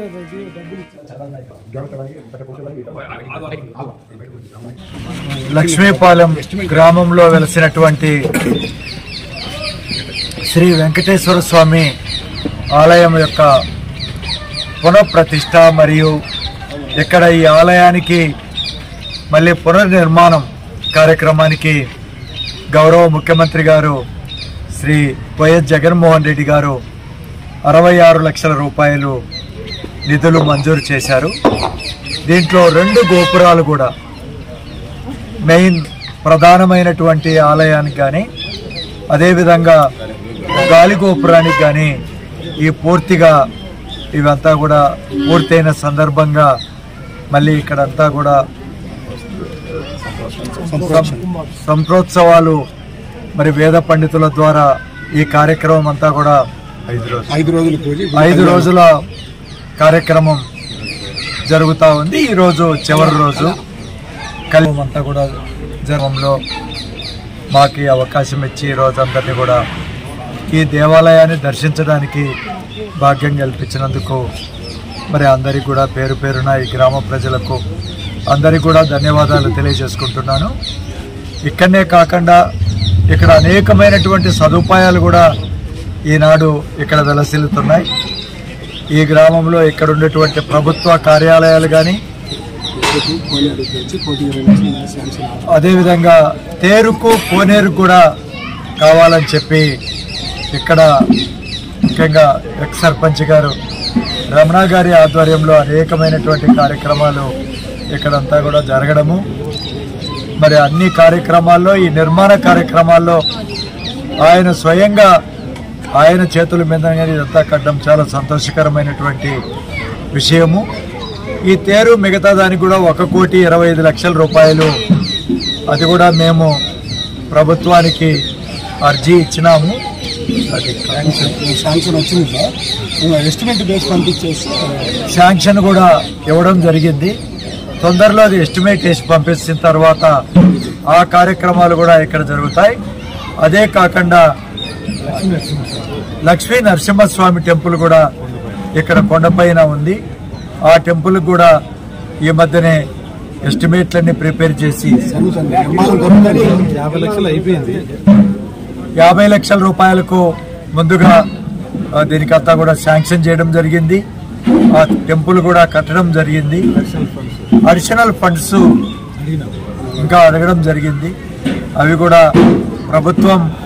లక్ష్మీపాలెం గ్రామంలో వెలసినటువంటి శ్రీ వెంకటేశ్వర స్వామి ఆలయం యొక్క పునఃప్రతిష్ఠ మరియు ఇక్కడ ఈ ఆలయానికి మళ్ళీ పునర్నిర్మాణం కార్యక్రమానికి గౌరవ ముఖ్యమంత్రి గారు శ్రీ వైఎస్ జగన్మోహన్ రెడ్డి గారు అరవై ఆరు లక్షల రూపాయలు నిధులు మంజూరు చేశారు దీంట్లో రెండు గోపురాలు కూడా మెయిన్ ప్రధానమైనటువంటి ఆలయానికి కానీ అదేవిధంగా గాలి గోపురానికి కానీ ఈ పూర్తిగా ఇవంతా కూడా పూర్తయిన సందర్భంగా మళ్ళీ ఇక్కడంతా కూడా సం- సంప్రోత్సవాలు మరి వేద పండితుల ద్వారా ఈ కార్యక్రమం అంతా కూడా ఐదు రోజులు ఐదు రోజులు పూజ ఐదు రోజుల కార్యక్రమం జరుగుతూ ఉంది ఈ రోజు చివరి రోజు కలిసి అంతా కూడా జర్మంలో మాకు ఈ అవకాశం ఇచ్చి ఈ రోజందరినీ కూడా ఈ దేవాలయాన్ని దర్శించడానికి భాగ్యం కల్పించినందుకు మరి అందరికీ కూడా పేరు పేరున ఈ గ్రామ ప్రజలకు అందరికీ కూడా ధన్యవాదాలు తెలియజేసుకుంటున్నాను ఇక్కడనే కాకుండా ఇక్కడ అనేకమైనటువంటి సదుపాయాలు కూడా ఈనాడు ఇక్కడ వెలసిల్లుతున్నాయి ఈ గ్రామంలో ఇక్కడ ఉండేటువంటి ప్రభుత్వ కార్యాలయాలు కానీ కోటి కోనేరు వచ్చి కోటి ఇరవై లక్షలు శాంక్షన్ అవ్వాలి. అదేవిధంగా తేరుకు కోనేరు కూడా కావాలని చెప్పి ఇక్కడ ముఖ్యంగా ఎక్స్ సర్పంచ్ గారు రమణ గారి ఆధ్వర్యంలో అనేకమైనటువంటి కార్యక్రమాలు ఇక్కడంతా కూడా జరగడము మరి అన్ని కార్యక్రమాల్లో ఈ నిర్మాణ కార్యక్రమాల్లో ఆయన స్వయంగా ఆయన చేతుల మీద ఇదంతా కట్టడం చాలా సంతోషకరమైనటువంటి విషయము ఈ తేరు మిగతా దానికి కూడా ఒక కోటి ఇరవై ఐదు లక్షల రూపాయలు అది కూడా మేము ప్రభుత్వానికి అర్జీ ఇచ్చినాము అది శాంక్షన్ శాంక్షన్ వచ్చింది సార్ ఇంకా ఎస్టిమేట్ బేస్ పంపించేసి శాంక్షన్ కూడా ఇవ్వడం జరిగింది తొందరలో అది ఎస్టిమేట్ వేసి పంపించిన తర్వాత ఆ కార్యక్రమాలు కూడా ఇక్కడ జరుగుతాయి అదే కాకుండా లక్ష్మీ నరసింహస్వామి టెంపుల్ కూడా ఇక్కడ కొండపైన ఉంది ఆ టెంపుల్ కూడా ఈ మధ్యనే ఎస్టిమేట్లన్నీ ప్రిపేర్ చేసి జరుగుతుంది నిర్మాణం జరుగుతుంది యాభై లక్షలు అయిపోయింది యాభై లక్షల రూపాయలకు ముందుగా ఆ, దీనికంతా కూడా శాంక్షన్ చేయడం జరిగింది ఆ టెంపుల్ కూడా కట్టడం జరిగింది అడిషనల్ ఫండ్స్ ఇంకా అడగడం జరిగింది అవి కూడా ప్రభుత్వం